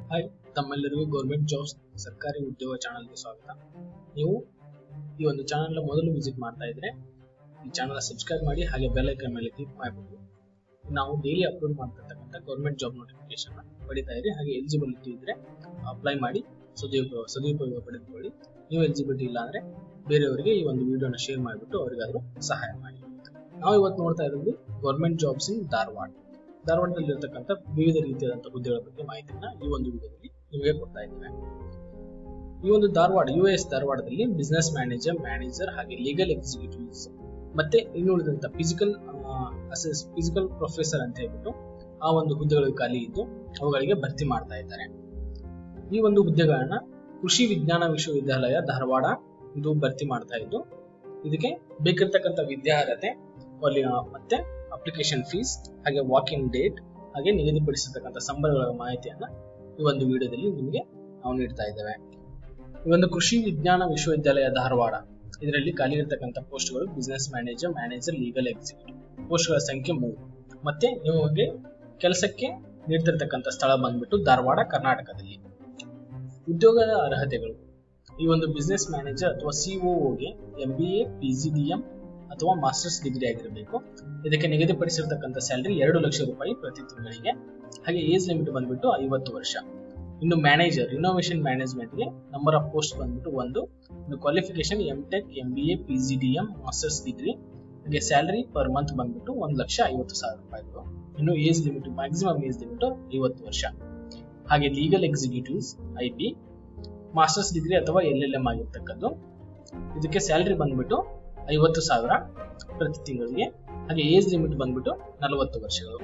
hi ತಮ್ಮೆಲ್ಲರಿಗೂ government jobs ಸರ್ಕಾರಿ ಉದ್ಯೋಗ ಚಾನಲ್ಗೆ ಸ್ವಾಗತ ನೀವು ಈ ಒಂದು ಚಾನಲ್ ಮೊದಲು ವಿಸಿಟ್ ಮಾಡ್ತಾ ಇದ್ರೆ ಈ ಚಾನಲ್ ಸಬ್ಸ್ಕ್ರೈಬ್ ಮಾಡಿ ಹಾಗೆ ಬೆಲ್ ಐಕನ್ ಮೇಲೆ ಕ್ಲಿಕ್ ಮಾಡಬಹುದು ನಾವು ಡೈಲಿ ಅಪ್ಲೋಡ್ ಮಾಡ್ತಿರ್ತಕ್ಕಂಥ ಗೌರ್ಮೆಂಟ್ ಜಾಬ್ ನೋಟಿಫಿಕೇಶನ್ ಪಡಿತಾ ಇರಿ ಹಾಗೆ ಎಲಿಜಿಬಿಲಿಟಿ ಇದ್ರೆ ಅಪ್ಲೈ ಮಾಡಿ ಸದುಪಯೋಗ ಸದುಪಯೋಗ ಪಡೆದುಕೊಳ್ಳಿ ನೀವು ಎಲಿಜಿಬಿಲಿಟಿ ಇಲ್ಲ ಅಂದ್ರೆ ಬೇರೆಯವರಿಗೆ ಈ ಒಂದು ವಿಡಿಯೋನ ಶೇರ್ ಮಾಡಿಬಿಟ್ಟು ಅವರಿಗಾದ್ರೂ ಸಹಾಯ ಮಾಡಿ ನಾವು ಇವತ್ತು ನೋಡ್ತಾ ಇರೋದು ಗೌರ್ಮೆಂಟ್ ಜಾಬ್ಸ್ ಇನ್ ಧಾರವಾಡ ಧಾರವಾಡದಲ್ಲಿ ಇರತಕ್ಕಂಥ ವಿವಿಧ ರೀತಿಯಾದಂತಹ ಹುದ್ದೆಗಳ ಬಗ್ಗೆ ಮಾಹಿತಿಯನ್ನ ಈ ಒಂದು ವಿಡಿಯೋದಲ್ಲಿ ನಿಮಗೆ ಕೊಡ್ತಾ ಇದ್ದೇವೆ ಈ ಒಂದು ಧಾರವಾಡ ಯು ಎಸ್ ಧಾರವಾಡದಲ್ಲಿ ಬಿಸ್ನೆಸ್ ಮ್ಯಾನೇಜರ್ ಮ್ಯಾನೇಜರ್ ಹಾಗೆ ಲೀಗಲ್ ಎಕ್ಸಿಕ್ಯೂಟಿವ್ಸ್ ಮತ್ತೆ ಇನ್ನುಳಿದಂತ ಫಿಸಿಕಲ್ ಅಸೆಸ್ ಫಿಸಿಕಲ್ ಪ್ರೊಫೆಸರ್ ಅಂತ ಹೇಳ್ಬಿಟ್ಟು ಆ ಒಂದು ಹುದ್ದೆಗಳು ಖಾಲಿ ಇದ್ದು ಅವುಗಳಿಗೆ ಭರ್ತಿ ಮಾಡ್ತಾ ಇದ್ದಾರೆ ಈ ಒಂದು ಹುದ್ದೆಗಳನ್ನ ಕೃಷಿ ವಿಜ್ಞಾನ ವಿಶ್ವವಿದ್ಯಾಲಯ ಧಾರವಾಡ ಇದು ಭರ್ತಿ ಮಾಡ್ತಾ ಇದ್ದು ಇದಕ್ಕೆ ಬೇಕಿರ್ತಕ್ಕಂಥ ವಿದ್ಯಾರ್ಹತೆ ಅಲ್ಲಿ ಮತ್ತೆ ಅಪ್ಲಿಕೇಶನ್ ಫೀಸ್ ಹಾಗೆ ವಾಕಿಂಗ್ ಡೇಟ್ ಹಾಗೆ ನಿಗದಿಪಡಿಸಿರ್ತಕ್ಕಂಥ ಸಂಬಳಗಳ ಮಾಹಿತಿಯನ್ನ ಈ ಒಂದು ವಿಡಿಯೋದಲ್ಲಿ ನಿಮಗೆ ನಾವು ನೀಡ್ತಾ ಇದ್ದೇವೆ ಈ ಒಂದು ಕೃಷಿ ವಿಜ್ಞಾನ ವಿಶ್ವವಿದ್ಯಾಲಯ ಧಾರವಾಡ ಇದರಲ್ಲಿ ಖಾಲಿ ಇರತಕ್ಕಂಥ ಪೋಸ್ಟ್ಗಳು business manager manager legal executive ಪೋಸ್ಟ್ಗಳ ಸಂಖ್ಯೆ ಮೂರು ಮತ್ತೆ ನಿಮಗೆ ಕೆಲಸಕ್ಕೆ ನೀಡ್ತಿರ್ತಕ್ಕಂಥ ಸ್ಥಳ ಬಂದ್ಬಿಟ್ಟು ಧಾರವಾಡ ಕರ್ನಾಟಕದಲ್ಲಿ ಉದ್ಯೋಗದ ಅರ್ಹತೆಗಳು ಈ ಒಂದು ಬಿಸ್ನೆಸ್ ಮ್ಯಾನೇಜರ್ ಅಥವಾ ಸಿಒಒಗೆ M B A P G D M ಅಥವಾ ಮಾಸ್ಟರ್ಸ್ ಡಿಗ್ರಿ ಆಗಿರಬೇಕು ಇದಕ್ಕೆ ನಿಗದಿಪಡಿಸಿರ್ತಕ್ಕಂಥ ಸ್ಯಾಲರಿ ಎರಡು ಲಕ್ಷ ರೂಪಾಯಿ ಪ್ರತಿ ತಿಂಗಳಿಗೆ ಹಾಗೆ ಏಜ್ ಲಿಮಿಟ್ ಬಂದ್ಬಿಟ್ಟು ಐವತ್ತು ವರ್ಷ ಇನ್ನು ಮ್ಯಾನೇಜರ್ ಇನೋವೇಷನ್ ಮ್ಯಾನೇಜ್ಮೆಂಟ್ಗೆ ನಂಬರ್ ಆಫ್ ಪೋಸ್ಟ್ ಬಂದ್ಬಿಟ್ಟು ಒಂದು ಇನ್ನು qualification M tech M B A P G D M masters degree ಹಾಗೆ ಸ್ಯಾಲರಿ ಪರ್ ಮಂತ್ ಬಂದ್ಬಿಟ್ಟು ಒಂದು ಲಕ್ಷ ಐವತ್ತು ಸಾವಿರ ರೂಪಾಯಿಗಳು ಇನ್ನು age limit maximum age limit ಐವತ್ತು ವರ್ಷ ಹಾಗೆ legal executives I P masters degree ಅಥವಾ ಎಲ್ ಎಲ್ ಎಂ ಆಗಿರ್ತಕ್ಕದ್ದು ಇದಕ್ಕೆ ಸ್ಯಾಲರಿ ಬಂದ್ಬಿಟ್ಟು ಐವತ್ತು ಸಾವಿರ ಪ್ರತಿ ತಿಂಗಳಿಗೆ ಹಾಗೆ ಏಜ್ ಲಿಮಿಟ್ ಬಂದ್ಬಿಟ್ಟು ನಲವತ್ತು ವರ್ಷಗಳು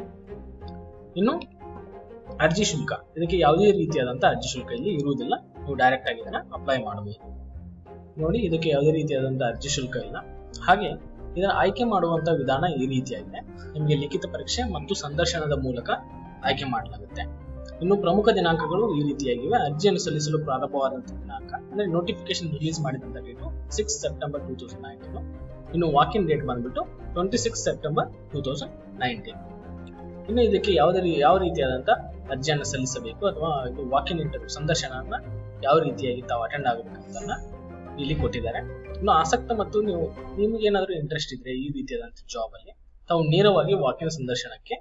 ಇನ್ನು ಅರ್ಜಿ ಶುಲ್ಕ ಇದಕ್ಕೆ ಯಾವುದೇ ರೀತಿಯಾದಂತಹ ಅರ್ಜಿ ಶುಲ್ಕ ಇಲ್ಲಿ ಇರುವುದಿಲ್ಲ ನೀವು ಡೈರೆಕ್ಟ್ ಆಗಿ ಇದನ್ನ ಅಪ್ಲೈ ಮಾಡಬಹುದು ನೋಡಿ ಇದಕ್ಕೆ ಯಾವುದೇ ರೀತಿಯಾದಂತಹ ಅರ್ಜಿ ಶುಲ್ಕ ಇಲ್ಲ ಹಾಗೆ ಇದನ್ನ ಆಯ್ಕೆ ಮಾಡುವಂತ ವಿಧಾನ ಈ ರೀತಿಯಾಗಿದೆ ನಿಮಗೆ ಲಿಖಿತ ಪರೀಕ್ಷೆ ಮತ್ತು ಸಂದರ್ಶನದ ಮೂಲಕ ಆಯ್ಕೆ ಮಾಡಲಾಗುತ್ತೆ ಇನ್ನು ಪ್ರಮುಖ ದಿನಾಂಕಗಳು ಈ ರೀತಿಯಾಗಿವೆ ಅರ್ಜಿಯನ್ನು ಸಲ್ಲಿಸಲು ಪ್ರಾರಂಭವಾದಂತಹ ದಿನಾಂಕ ಅಂದ್ರೆ ನೋಟಿಫಿಕೇಶನ್ ರಿಲೀಸ್ ಮಾಡಿದಂತ date six September two thousand nineteen ಇನ್ನು ವಾಕಿನ್ ಡೇಟ್ ಬಂದ್ಬಿಟ್ಟು twenty six September two thousand nineteen ಇನ್ನು ಇದಕ್ಕೆ ಯಾವುದೇ ಯಾವ ರೀತಿಯಾದಂತ ಅರ್ಜಿಯನ್ನು ಸಲ್ಲಿಸಬೇಕು ಅಥವಾ ಇದು ವಾಕಿನ್ ಇಂಟರ್ವ್ಯೂ ಸಂದರ್ಶನವನ್ನ ಯಾವ ರೀತಿಯಾಗಿ ತಾವು ಅಟೆಂಡ್ ಆಗಬೇಕಂತ ಇಲ್ಲಿ ಕೊಟ್ಟಿದ್ದಾರೆ ಇನ್ನು ಆಸಕ್ತ ಮತ್ತು ನೀವು ನಿಮ್ಗೆ ಏನಾದರೂ ಇಂಟ್ರೆಸ್ಟ್ ಇದ್ರೆ ಈ ರೀತಿಯಾದಂತ ಜಾಬ್ ಅಲ್ಲಿ ತಾವು ನೇರವಾಗಿ ವಾಕಿನ್ ಸಂದರ್ಶನಕ್ಕೆ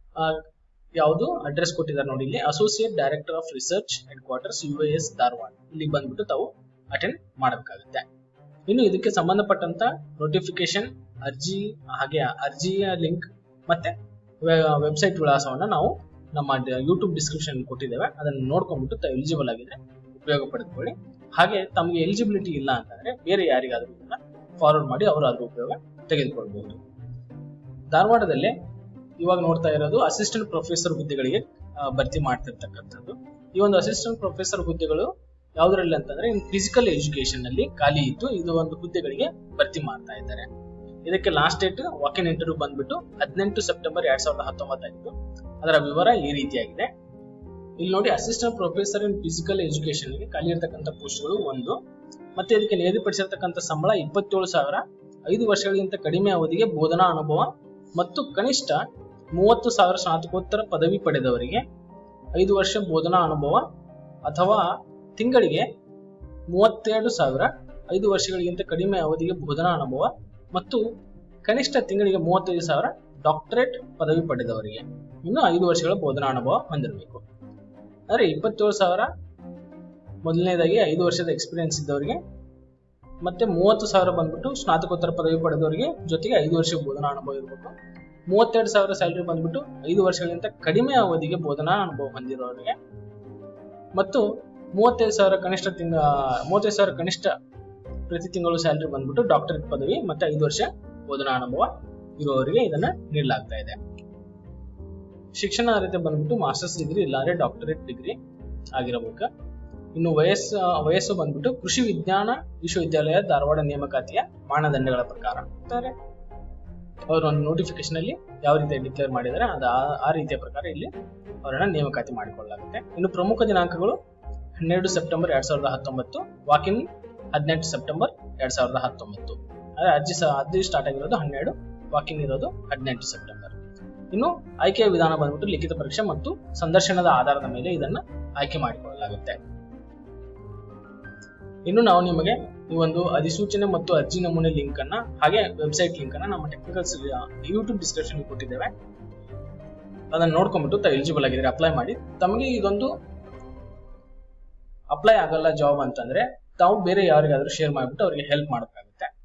ಯಾವುದು ಅಡ್ರೆಸ್ ಕೊಟ್ಟಿದ್ದಾರೆ ನೋಡಿ ಇಲ್ಲಿ associate director of research headquarters U S Dharwad ಇಲ್ಲಿ ಬಂದ್ಬಿಟ್ಟು ತಾವು ಅಟೆಂಡ್ ಮಾಡಬೇಕಾಗುತ್ತೆ ಇನ್ನು ಇದಕ್ಕೆ ಸಂಬಂಧಪಟ್ಟಂತ ನೋಟಿಫಿಕೇಶನ್ ಅರ್ಜಿ ಹಾಗೆ ಅರ್ಜಿಯ ಲಿಂಕ್ ಮತ್ತೆ ವೆಬ್ಸೈಟ್ ವಿಳಾಸವನ್ನ ನಾವು ನಮ್ಮ ಯೂಟ್ಯೂಬ್ ಡಿಸ್ಕ್ರಿಪ್ಷನ್ ಕೊಟ್ಟಿದ್ದೇವೆ ಅದನ್ನು ನೋಡ್ಕೊಂಡ್ಬಿಟ್ಟು ತಾವು ಎಲಿಜಿಬಲ್ ಆಗಿದ್ರೆ ಉಪಯೋಗ ಪಡೆದುಕೊಳ್ಳಿ ಹಾಗೆ ತಮಗೆ ಎಲಿಜಿಬಿಲಿಟಿ ಇಲ್ಲ ಅಂತಂದ್ರೆ ಬೇರೆ ಯಾರಿಗಾದ್ರೂ ಇದನ್ನ ಫಾರ್ವರ್ಡ್ ಮಾಡಿ ಅವರು ಅದ್ರ ಉಪಯೋಗ ತೆಗೆದುಕೊಳ್ಬಹುದು ಧಾರವಾಡದಲ್ಲೇ ಇವಾಗ ನೋಡ್ತಾ ಇರೋದು ಅಸಿಸ್ಟೆಂಟ್ ಪ್ರೊಫೆಸರ್ ಹುದ್ದೆಗಳಿಗೆ ಭರ್ತಿ ಮಾಡ್ತಿರ್ತಕ್ಕಂಥದ್ದು ಈ ಒಂದು ಅಸಿಸ್ಟೆಂಟ್ ಪ್ರೊಫೆಸರ್ ಹುದ್ದೆಗಳು ಯಾವ್ದ್ರಲ್ಲಿ ಅಂತಂದ್ರೆ ಫಿಸಿಕಲ್ ಎಜುಕೇಶನ್ ನಲ್ಲಿ ಖಾಲಿ ಇದ್ದು ಇದು ಒಂದು ಹುದ್ದೆಗಳಿಗೆ ಭರ್ತಿ ಮಾಡ್ತಾ ಇದ್ದಾರೆ ಇದಕ್ಕೆ ಲಾಸ್ಟ್ ಡೇಟ್ ವಾಕಿನ್ ಇಂಟರ್ವ್ಯೂ ಬಂದ್ಬಿಟ್ಟು ಹದಿನೆಂಟು ಸೆಪ್ಟೆಂಬರ್ ಎರಡ್ ಸಾವಿರದ ಹತ್ತೊಂಬತ್ತಾಗಿತ್ತು ಅದರ ವಿವರ ಈ ರೀತಿಯಾಗಿದೆ ಇಲ್ಲಿ ನೋಡಿ assistant professor in physical education ಗೆ ಖಾಲಿ ಇರತಕ್ಕಂಥ ಪೋಸ್ಟ್ಗಳು ಒಂದು ಮತ್ತೆ ಇದಕ್ಕೆ ನಿಗದಿಪಡಿಸಿರ್ತಕ್ಕಂಥ ಸಂಬಳ ಇಪ್ಪತ್ತೇಳು ಸಾವಿರ ಐದು ವರ್ಷಗಳಿಗಿಂತ ಕಡಿಮೆ ಅವಧಿಗೆ ಬೋಧನಾ ಅನುಭವ ಮತ್ತು ಕನಿಷ್ಠ ಮೂವತ್ತು ಸಾವಿರ ಸ್ನಾತಕೋತ್ತರ ಪದವಿ ಪಡೆದವರಿಗೆ ಐದು ವರ್ಷ ಬೋಧನಾ ಅನುಭವ ಅಥವಾ ತಿಂಗಳಿಗೆ ಮೂವತ್ತೆರಡು ಸಾವಿರ ಐದು ವರ್ಷಗಳಿಗಿಂತ ಕಡಿಮೆ ಅವಧಿಗೆ ಬೋಧನಾ ಅನುಭವ ಮತ್ತು ಕನಿಷ್ಠ ತಿಂಗಳಿಗೆ ಮೂವತ್ತೈದು ಸಾವಿರ ಡಾಕ್ಟರೇಟ್ ಪದವಿ ಪಡೆದವರಿಗೆ ಇನ್ನು ಐದು ವರ್ಷಗಳ ಬೋಧನಾ ಅನುಭವ ಹೊಂದಿರಬೇಕು ಅಂದ್ರೆ ಇಪ್ಪತ್ತೇಳು ಸಾವಿರ ಮೊದಲನೇದಾಗಿ ಐದು ವರ್ಷದ ಎಕ್ಸ್ಪೀರಿಯನ್ಸ್ ಇದ್ದವರಿಗೆ ಮತ್ತೆ ಮೂವತ್ತು ಸಾವಿರ ಬಂದ್ಬಿಟ್ಟು ಸ್ನಾತಕೋತ್ತರ ಪದವಿ ಪಡೆದವರಿಗೆ ಜೊತೆಗೆ ಐದು ವರ್ಷ ಬೋಧನಾ ಅನುಭವ ಇರಬೇಕು ಮೂವತ್ತೆರಡು ಸಾವಿರ ಸ್ಯಾಲರಿ ಬಂದ್ಬಿಟ್ಟು ಐದು ವರ್ಷಗಳಿಗಿಂತ ಕಡಿಮೆ ಅವಧಿಗೆ ಬೋಧನಾ ಅನುಭವ ಹೊಂದಿರೋರಿಗೆ ಮತ್ತು ಮೂವತ್ತೈದು ಸಾವಿರ ಕನಿಷ್ಠ ತಿಂಗ ಮೂವತ್ತೈದು ಸಾವಿರ ಕನಿಷ್ಠ ಪ್ರತಿ ತಿಂಗಳು ಸ್ಯಾಲರಿ ಬಂದ್ಬಿಟ್ಟು ಡಾಕ್ಟರೇಟ್ ಪದವಿ ಮತ್ತೆ ಐದು ವರ್ಷ ಬೋಧನಾ ಅನುಭವ ಇರುವವರಿಗೆ ಇದನ್ನ ನೀಡಲಾಗ್ತಾ ಇದೆ ಶಿಕ್ಷಣ ಅರ್ಹತೆ ಬಂದ್ಬಿಟ್ಟು ಮಾಸ್ಟರ್ಸ್ ಡಿಗ್ರಿ ಇಲ್ಲಾಂದ್ರೆ ಡಾಕ್ಟರೇಟ್ ಡಿಗ್ರಿ ಆಗಿರಬೇಕು ಇನ್ನು ವಯಸ್ಸು ವಯಸ್ಸು ಬಂದ್ಬಿಟ್ಟು ಕೃಷಿ ವಿಜ್ಞಾನ ವಿಶ್ವವಿದ್ಯಾಲಯ ಧಾರವಾಡ ನೇಮಕಾತಿಯ ಮಾನದಂಡಗಳ ಪ್ರಕಾರ ಅವರು ಒಂದು ನೋಟಿಫಿಕೇಶನ್ ಅಲ್ಲಿ ಯಾವ ರೀತಿ ಡಿಕ್ಲೇರ್ ಮಾಡಿದರೆ ಅದು ಆ ರೀತಿಯ ಪ್ರಕಾರ ಇಲ್ಲಿ ಅವರನ್ನ ನೇಮಕಾತಿ ಮಾಡಿಕೊಳ್ಳಲಾಗುತ್ತೆ ಇನ್ನು ಪ್ರಮುಖ ದಿನಾಂಕಗಳು ಹನ್ನೆರಡು ಸೆಪ್ಟೆಂಬರ್ ಎರಡ್ ಸಾವಿರದ ಹತ್ತೊಂಬತ್ತು ವಾಕಿನ್ ಹದಿನೆಂಟು ಸೆಪ್ಟೆಂಬರ್ ಎರಡ್ ಸಾವಿರದ ಹತ್ತೊಂಬತ್ತು ಅಂದ್ರೆ ಅರ್ಜಿ ಅರ್ಜಿ ಸ್ಟಾರ್ಟ್ ಆಗಿರೋದು ಹನ್ನೆರಡು ವಾಕಿನ್ ಇರೋದು ಹದಿನೆಂಟು ಸೆಪ್ಟೆಂಬರ್ ಇನ್ನು ಆಯ್ಕೆಯ ವಿಧಾನ ಬಂದ್ಬಿಟ್ಟು ಲಿಖಿತ ಪರೀಕ್ಷೆ ಮತ್ತು ಸಂದರ್ಶನದ ಆಧಾರದ ಮೇಲೆ ಇದನ್ನ ಆಯ್ಕೆ ಮಾಡಿಕೊಳ್ಳಲಾಗುತ್ತೆ ಇನ್ನು ನಾವು ನಿಮಗೆ ಈ ಒಂದು ಅಧಿಸೂಚನೆ ಮತ್ತು ಅರ್ಜಿ ನಮೂನೆ ಲಿಂಕ್ ಅನ್ನ ಹಾಗೆ ವೆಬ್ಸೈಟ್ ಲಿಂಕ್ ಅನ್ನ ನಮ್ಮ ಟೆಕ್ನಿಕಲ್ಸ್ ಯೂಟ್ಯೂಬ್ ಡಿಸ್ಕ್ರಿಪ್ಷನ್ ಕೊಟ್ಟಿದ್ದೇವೆ ಅದನ್ನ ನೋಡ್ಕೊಂಡ್ಬಿಟ್ಟು ತಾವು ಎಲಿಜಿಬಲ್ ಆಗಿದ್ರೆ ಅಪ್ಲೈ ಮಾಡಿ ತಮಗೆ ಇದೊಂದು ಅಪ್ಲೈ ಆಗಲ್ಲ ಜಾಬ್ ಅಂತಂದ್ರೆ ತಾವು ಬೇರೆ ಯಾರಿಗಾದ್ರೂ ಶೇರ್ ಮಾಡಿಬಿಟ್ಟು ಅವರಿಗೆ ಹೆಲ್ಪ್ ಮಾಡಬೇಕಾಗುತ್ತೆ